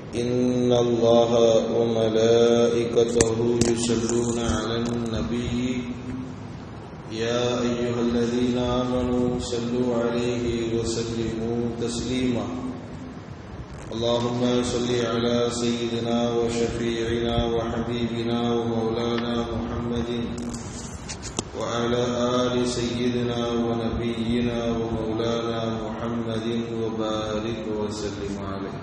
إن الله وملائكته يصلون على النبي يا أيها الذين آمنوا صلوا عليه وسلموا تسليما اللهم صل على سيدنا وشفيعنا وحبيبنا ومولانا محمد وعلى آل سيدنا ونبينا ومولانا محمد وبارك وسلم عليه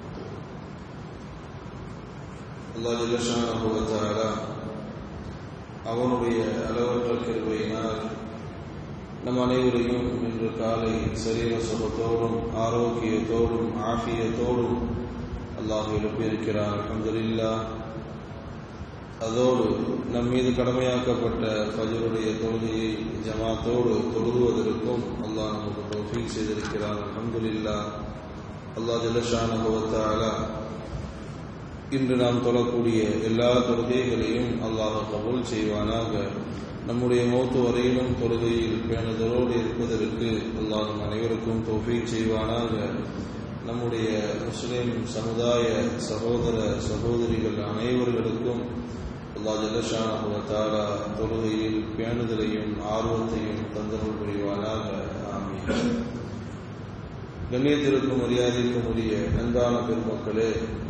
அல்லாஹ் ஜல்லஷானஹு வ தஆலா அவனுடைய அளவற்ற கிருபையினால் நம் அனைவரையும் இன்று காலை சரீர சுகத்தோடும் ஆரோக்கியத்தோடும் ஆஃபியத்தோடும் அல்லாஹ் எழுப்பியிருக்கிறார் அல்ஹம்துலில்லா அதோடு நம் மீது கடமையாக்கப்பட்ட ஃபஜருடைய தொழுகையை ஜமாத்தோடு தொழுகுவதற்கும் அல்லாஹ் நமக்கு தௌஃபீக் செய்திருக்கிறார் அல்ஹம்துலில்லா அல்லாஹ் ஜல்லஷானஹு வ தஆலா இன்று நாம் தொழக்கூடிய எல்லா தொழுகைகளையும் அல்லாஹ் கபூல் செய்வானாக நம்முடைய மௌத்து வரையிலும் தொழுகையில் பேணுதலோடு இருப்பதற்கு அல்லாஹ் நம் அனைவருக்கும் தோஃபீக் செய்வானாக நம்முடைய முஸ்லிம் சமுதாய சகோதர சகோதரிகள் அனைவர்களுக்கும் அல்லாஹ் ஜல்லஷானா தொழுகையில் பேணுதலையும் ஆர்வத்தையும் தந்தருள் புரிவானாக ஆமீன் கண்ணியத்திற்கும் மரியாதைக்கும் உரிய அன்பான பெருமக்களே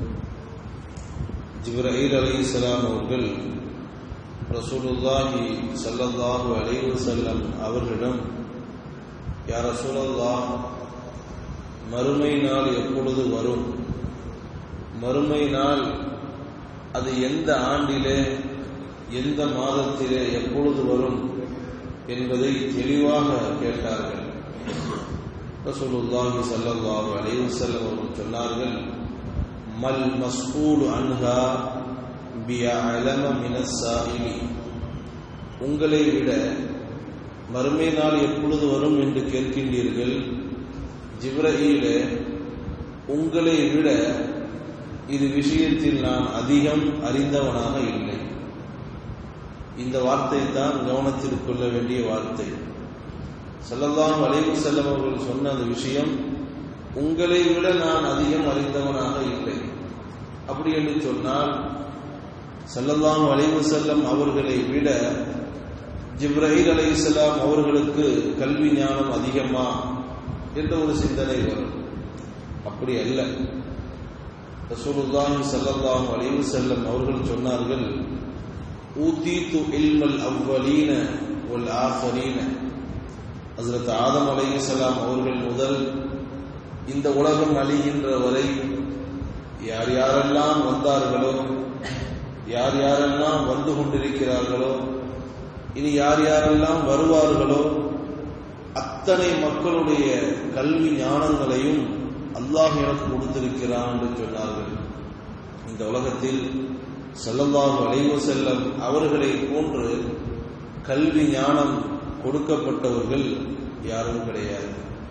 ஜிப்ரஹீல் அலி இஸ்லாம் அவர்கள் ரசூலுல்லாஹி சல்லல்லாஹு அலைஹி வஸல்லம் அவர்களிடம் யா ரசூலல்லாஹ் மறுமை நாள் எப்பொழுது வரும் மறுமை நாள் அது எந்த ஆண்டிலே எந்த மாதத்திலே எப்பொழுது வரும் என்பதை தெளிவாக கேட்டார்கள் ரசூலுல்லாஹி சல்லல்லாஹு அலைஹி வஸல்லம் அவர்கள் சொன்னார்கள் மல் மஸ்கூல் அன்ஹா பியலம மினசாயிலி உங்களை விட மறுமை நாள் எப்பொழுது வரும் என்று கேட்கின்றீர்கள் ஜிப்ரஹீலே உங்களை விட இது விஷயத்தில் நான் அதிகம் அறிந்தவனாக இல்லை இந்த வார்த்தை தான் கவனத்தில் கொள்ள வேண்டிய வார்த்தை செல்லலாம் வளைவு செல்லம் அவர்கள் சொன்ன அந்த விஷயம் உங்களை விட நான் அதிகம் அறிந்தவனாக இல்லை அப்படி என்று சொன்னால் செல்லல்லாம் வளைவு செல்லம் அவர்களை விட ஜிப்ரஹீல் அலை இஸ்லாம் அவர்களுக்கு கல்வி ஞானம் அதிகமா என்ற ஒரு சிந்தனை வரும் அப்படி அல்ல ரசூலுல்லாஹி ஸல்லல்லாஹு அலைஹி வஸல்லம் அவர்கள் சொன்னார்கள் ஊதீது இல்மல் அவ்வலீன வல் ஆஃபரீன ஹஜ்ரத் ஆதம் அலைஹிஸ்ஸலாம் அவர்கள் முதல் இந்த உலகம் அழிகின்ற வரை யார் யாரெல்லாம் வந்தார்களோ யார் யாரெல்லாம் வந்து கொண்டிருக்கிறார்களோ இனி யார் யாரெல்லாம் வருவார்களோ அத்தனை மக்களுடைய கல்வி ஞானங்களையும் அல்லாஹ் எனக்கு கொடுத்திருக்கிறான் என்று சொன்னார்கள் இந்த உலகத்தில் செல்லல்லாஹு அலைவு செல்லம் அவர்களை போன்று கல்வி ஞானம் கொடுக்கப்பட்டவர்கள் யாரும் கிடையாது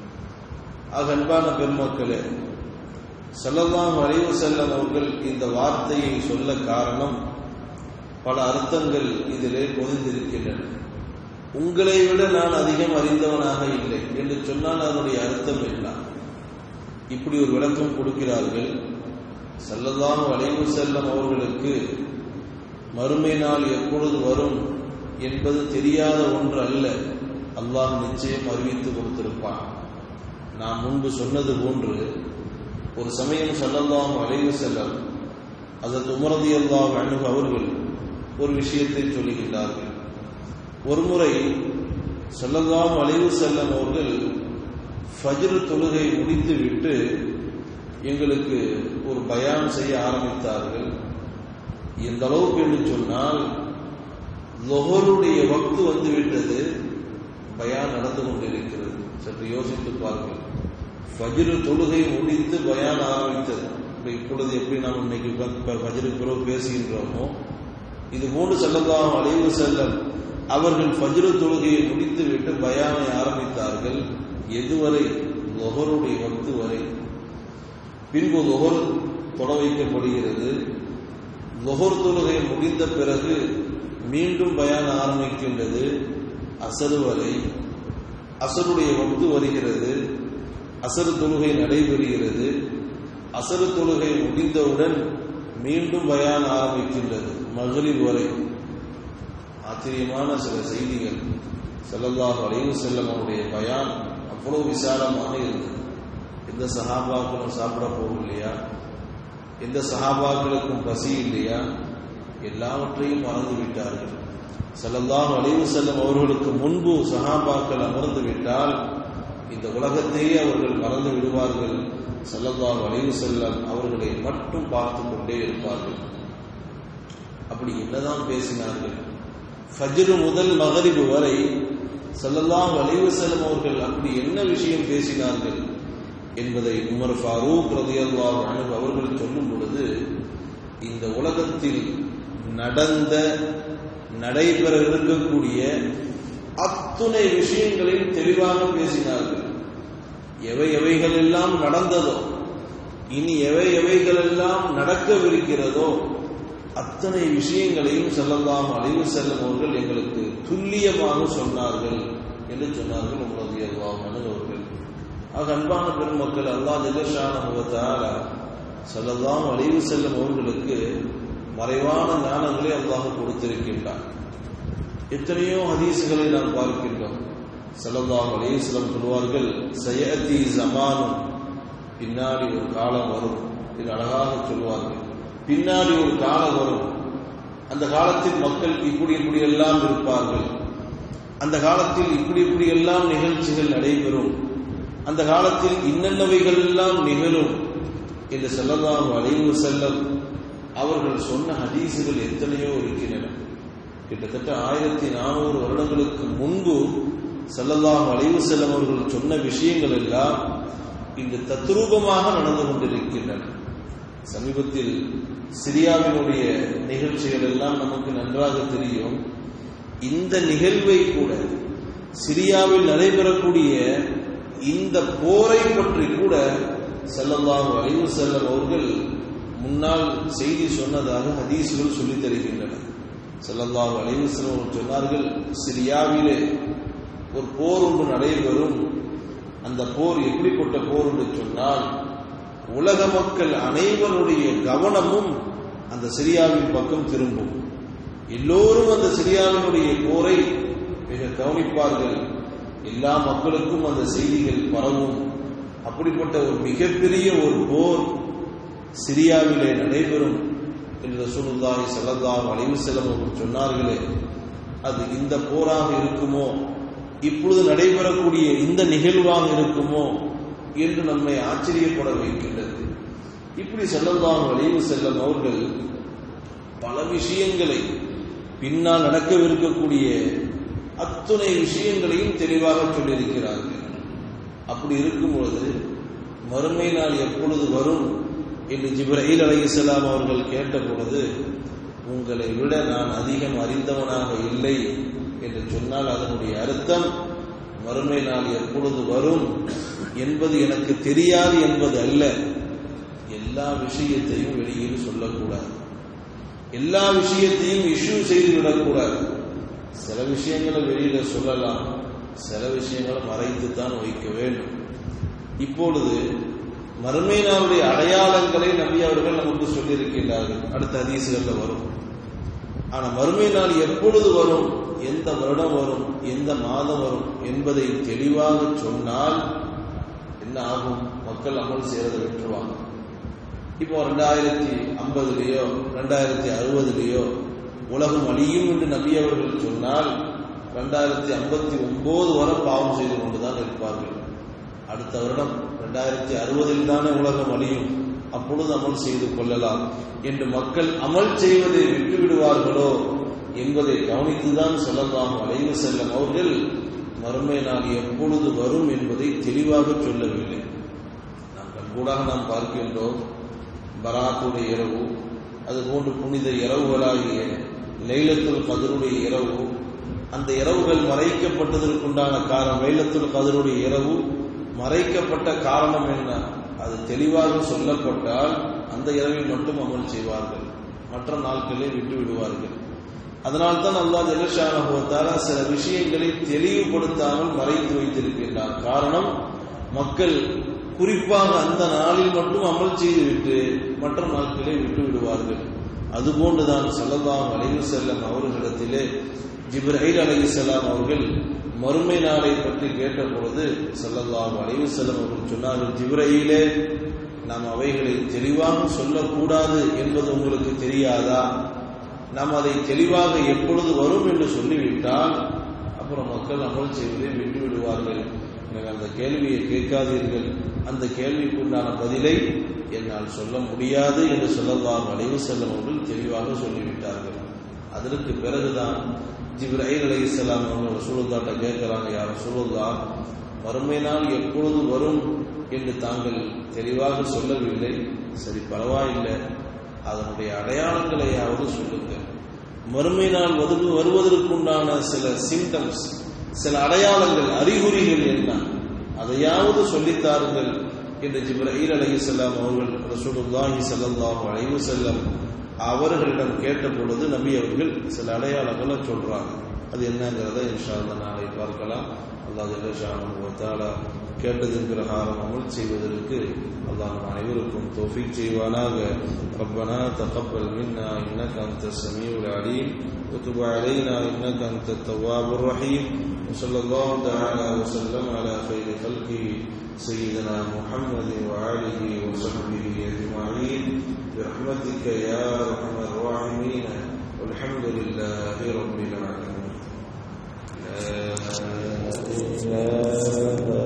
ஆக அன்பான பெருமக்களே செல்லல்லாம் அலைவு செல்லம் அவர்கள் இந்த வார்த்தையை சொல்ல காரணம் பல அர்த்தங்கள் இதிலே பொதிந்திருக்கின்றன உங்களை விட நான் அதிகம் அறிந்தவனாக இல்லை என்று சொன்னால் அதனுடைய அர்த்தம் என்ன இப்படி ஒரு விளக்கம் கொடுக்கிறார்கள் செல்லல்லாம் அலைவு செல்லம் அவர்களுக்கு மறுமை நாள் எப்பொழுது வரும் என்பது தெரியாத ஒன்று அல்ல அல்லாஹ் நிச்சயம் அறிவித்து கொடுத்திருப்பான் நான் முன்பு சொன்னது போன்று ஒரு சமயம் செல்லல்லாம் அலைவு செல்லம் அதற்கு உமரதி அல்லாஹ் அணுக அவர்கள் ஒரு விஷயத்தை சொல்லுகின்றார்கள் ஒருமுறை செல்லல்லாம் அலைவு செல்லம் அவர்கள் ஃபஜ்ரு தொழுகை முடித்துவிட்டு எங்களுக்கு ஒரு பயான் செய்ய ஆரம்பித்தார்கள் எந்த அளவுக்கு என்று சொன்னால் லொஹருடைய வக்து வந்துவிட்டது பயான் நடந்து கொண்டிருக்கிறது சற்று யோசித்து பாருங்கள் ஃபஜ்ரு தொழுகை முடித்து பயான் ஆரம்பித்தது இப்பொழுது எப்படி நாம் இன்னைக்கு ஃபஜ்ருக்கு பிறகு பேசுகின்றோமோ இது போன்று செல்லலாம் அலைவு செல்லம் அவர்கள் ஃபஜ்ரு தொழுகையை முடித்துவிட்டு பயானை ஆரம்பித்தார்கள் எதுவரை லொஹருடைய வக்து வரை பின்பு லொஹர் தொட வைக்கப்படுகிறது லொஹர் தொழுகை முடிந்த பிறகு மீண்டும் பயான் ஆரம்பிக்கின்றது அசரு வரை அசருடைய வக்து வருகிறது அசரு தொழுகை நடைபெறுகிறது அசரு தொழுகை முடிந்தவுடன் மீண்டும் பயான் ஆரம்பிக்கின்றது மகளிர் வரை ஆச்சரியமான சில செய்திகள் செல்லல்லாஹ் அலைவு செல்லம் அவருடைய பயான் அவ்வளவு விசாலமாக இருந்தது எந்த சஹாபாக்களும் சாப்பிட போகும் இல்லையா எந்த சஹாபாக்களுக்கும் பசி இல்லையா எல்லாவற்றையும் மறந்து விட்டார்கள் செல்லல்லாஹ் அலைவு செல்லம் அவர்களுக்கு முன்பு சஹாபாக்கள் அமர்ந்து விட்டால் இந்த உலகத்தையே அவர்கள் மறந்து விடுவார்கள் செல்லல்லாஹ் அலைவு செல்லம் அவர்களை மட்டும் பார்த்து கொண்டே இருப்பார்கள் அப்படி என்னதான் பேசினார்கள் ஃபஜ்ரு முதல் மகரிபு வரை செல்லல்லாம் அலைவு செல்லம் அவர்கள் அப்படி என்ன விஷயம் பேசினார்கள் என்பதை உமர் ஃபாரூக் ரதியல்லாஹ் அனு அவர்கள் சொல்லும் பொழுது இந்த உலகத்தில் நடந்த நடைபெற இருக்கக்கூடிய அத்துணை விஷயங்களையும் தெளிவாக பேசினார்கள் எவை எவைகள் எல்லாம் நடந்ததோ இனி எவை எவைகள் எல்லாம் நடக்கவிருக்கிறதோ அத்தனை விஷயங்களையும் செல்லலாம் அழிவு செல்லும் அவர்கள் எங்களுக்கு துல்லியமாக சொன்னார்கள் என்று சொன்னார்கள் உங்களது அல்லாஹ் அவர்கள் ஆக அன்பான பெருமக்கள் அல்லா ஜெகஷான முகத்தால செல்லலாம் அழிவு செல்லும் அவர்களுக்கு மறைவான ஞானங்களை அல்லாஹ் கொடுத்திருக்கின்றார் எத்தனையோ ஹதீசுகளை நாம் பார்க்கின்றோம் செல்லல்லாம் அலையுஸ்லம் சொல்வார்கள் சயதி ஜமானும் பின்னாடி ஒரு காலம் வரும் என்று அழகாக சொல்வார்கள் பின்னாடி ஒரு காலம் வரும் அந்த காலத்தில் மக்கள் இப்படி இப்படி எல்லாம் இருப்பார்கள் அந்த காலத்தில் இப்படி இப்படி எல்லாம் நிகழ்ச்சிகள் நடைபெறும் அந்த காலத்தில் இன்னென்னவைகள் எல்லாம் நிகழும் என்று செல்லலாம் அலைவு செல்லம் அவர்கள் சொன்ன ஹதீசுகள் எத்தனையோ இருக்கின்றன கிட்டத்தட்ட ஆயிரத்தி நானூறு வருடங்களுக்கு முன்பு செல்லலாம் அலைவு செல்லம் அவர்கள் சொன்ன விஷயங்கள் எல்லாம் இன்று தத்ரூபமாக நடந்து கொண்டிருக்கின்றன சமீபத்தில் சிரியாவினுடைய நிகழ்ச்சிகள் எல்லாம் நமக்கு நன்றாக தெரியும் இந்த நிகழ்வை கூட சிரியாவில் நடைபெறக்கூடிய இந்த போரை பற்றி கூட செல்லல்லாஹு அலைவு செல்லம் அவர்கள் முன்னால் செய்தி சொன்னதாக ஹதீசுகள் சொல்லித் தருகின்றன செல்லல்லாஹு அலைவு செல்லம் அவர்கள் சொன்னார்கள் சிரியாவிலே ஒரு போர் ஒன்று நடைபெறும் அந்த போர் எப்படிப்பட்ட போர் என்று சொன்னால் உலக மக்கள் அனைவருடைய கவனமும் அந்த சிரியாவின் பக்கம் திரும்பும் எல்லோரும் அந்த சிரியாவினுடைய போரை மிக கவனிப்பார்கள் எல்லா மக்களுக்கும் அந்த செய்திகள் பரவும் அப்படிப்பட்ட ஒரு மிகப்பெரிய ஒரு போர் சிரியாவிலே நடைபெறும் என்று ரசூலுல்லாஹி ஸல்லல்லாஹு அலைஹி வஸல்லம் அவர்கள் சொன்னார்களே அது இந்த போராக இருக்குமோ இப்பொழுது நடைபெறக்கூடிய இந்த நிகழ்வாக இருக்குமோ என்று நம்மை ஆச்சரியப்பட வைக்கின்றது இப்படி செல்லல்லாஹு அலைஹி செல்லம் அவர்கள் பல விஷயங்களை பின்னால் நடக்கவிருக்கக்கூடிய அத்துணை விஷயங்களையும் தெளிவாக சொல்லியிருக்கிறார்கள் அப்படி இருக்கும் பொழுது மறுமை நாள் எப்பொழுது வரும் என்று ஜிப்ரஹீல் அலைஹிஸ்ஸலாம் அவர்கள் கேட்ட பொழுது உங்களை விட நான் அதிகம் அறிந்தவனாக இல்லை என்று சொன்னால் அதனுடைய அர்த்தம் மறுமை நாள் எப்பொழுது வரும் என்பது எனக்கு தெரியாது என்பது அல்ல எல்லா விஷயத்தையும் வெளியில் சொல்லக்கூடாது எல்லா விஷயத்தையும் இஷ்யூ செய்து விடக்கூடாது சில விஷயங்களை வெளியில சொல்லலாம் சில விஷயங்களை மறைத்து தான் வைக்க வேண்டும் இப்பொழுது மறுமை நாளுடைய அடையாளங்களை நபி அவர்கள் நமக்கு சொல்லியிருக்கின்றார்கள் அடுத்த ஹதீசுகள்ல வரும் ஆனா மறுமை நாள் எப்பொழுது வரும் எந்த வருடம் வரும் எந்த மாதம் வரும் என்பதை தெளிவாக சொன்னால் என்ன ஆகும் மக்கள் அமல் செய்யறதை விட்டுருவாங்க இப்போ ரெண்டாயிரத்தி ஐம்பதுலேயோ ரெண்டாயிரத்தி அறுபதுலேயோ உலகம் அழியும் என்று நபி அவர்கள் சொன்னால் ரெண்டாயிரத்தி ஐம்பத்தி ஒன்பது வரை பாவம் செய்து கொண்டுதான் இருப்பார்கள் அடுத்த வருடம் ரெண்டாயிரத்தி அறுபதில் தானே உலகம் அழியும் அப்பொழுது அமல் செய்து கொள்ளலாம் என்று மக்கள் அமல் செய்வதை விட்டு விடுவார்களோ என்பதை கவனித்துதான் சொல்லலாம் அலைவு செல்லும் அவர்கள் மறுமை நாள் எப்பொழுது வரும் என்பதை தெளிவாக சொல்லவில்லை நாம் கண்கூடாக நாம் பார்க்கின்றோம் பராத்துடைய இரவு அதுபோன்று புனித இரவுகளாகிய லைலத்துல் கதருடைய இரவு அந்த இரவுகள் மறைக்கப்பட்டதற்குண்டான காரணம் லைலத்துல் கதருடைய இரவு மறைக்கப்பட்ட காரணம் என்ன அது தெளிவாக சொல்லப்பட்டால் அந்த இரவில் மட்டும் அமல் செய்வார்கள் மற்ற நாட்களே விட்டு விடுவார்கள் அதனால்தான் அல்லாஹ் ஜெகஷான சில விஷயங்களை தெளிவுபடுத்தாமல் மறைத்து வைத்திருக்கின்றார் காரணம் மக்கள் குறிப்பாக அந்த நாளில் மட்டும் அமல் செய்துவிட்டு மற்ற நாட்களை விட்டு விடுவார்கள் அதுபோன்றுதான் சல்லல்லாஹு அலைஹி செல்லம் அவர்களிடத்திலே ஜிப்ரைல் அலைஹிஸ்ஸலாம் அவர்கள் மறுமை நாளை பற்றி கேட்ட பொழுது சல்லல்லாஹு அலைஹி செல்லம் அவர்கள் சொன்னார்கள் ஜிப்ரையிலே நாம் அவைகளை தெளிவாக சொல்லக்கூடாது என்பது உங்களுக்கு தெரியாதா நாம் அதை தெளிவாக எப்பொழுது வரும் என்று சொல்லிவிட்டால் அப்புறம் மக்கள் அமல் செய்வதை விட்டு விடுவார்கள் எனவே அந்த கேள்வியை கேட்காதீர்கள் அந்த கேள்விக்குண்டான பதிலை என்னால் சொல்ல முடியாது என்று சொல்லலாம் அலைவு செல்லும் அவர்கள் தெளிவாக சொல்லிவிட்டார்கள் அதற்கு பிறகுதான் ஜிப்ராஹிம் அலி இஸ்லாம் அவங்க சூழல்தாட்ட கேட்கிறாங்க யாரும் சூழல்தா வறுமை நாள் எப்பொழுது வரும் என்று தாங்கள் தெளிவாக சொல்லவில்லை சரி பரவாயில்லை அதனுடைய அடையாளங்களையாவது சொல்லுங்கள் மறுமை நாள் வதுகு வருவதற்குண்டான சில சிம்டம்ஸ் சில அடையாளங்கள் அறிகுறிகள் என்ன அதையாவது சொல்லித்தாருங்கள் என்று ஜிப்ரஹீல் அலைஹிஸ்ஸலாம் அவர்கள் ரசூலுல்லாஹி ஸல்லல்லாஹு அலைஹி வஸல்லம் அவர்களிடம் கேட்ட பொழுது நபி அவர்கள் சில அடையாளங்களை சொல்றாங்க அது என்னங்கிறத இன்ஷா அல்லாஹ் நாளை பார்க்கலாம் அல்லாஹ் ஜல்லஷானு வத்தாலா கேட்டதின் பிரகாரம் அமல் செய்வதற்கு அல்லாஹ் நம் அனைவருக்கும் தௌஃபீக் செய்வானாக ربنا تقبل منا انك انت السميع العليم وتب علينا انك انت التواب الرحيم وصلى الله تعالى وسلم على خير خلقه سيدنا محمد وآله وصحبه أجمعين برحمتك يا أرحم الراحمين والحمد لله رب العالمين لا إله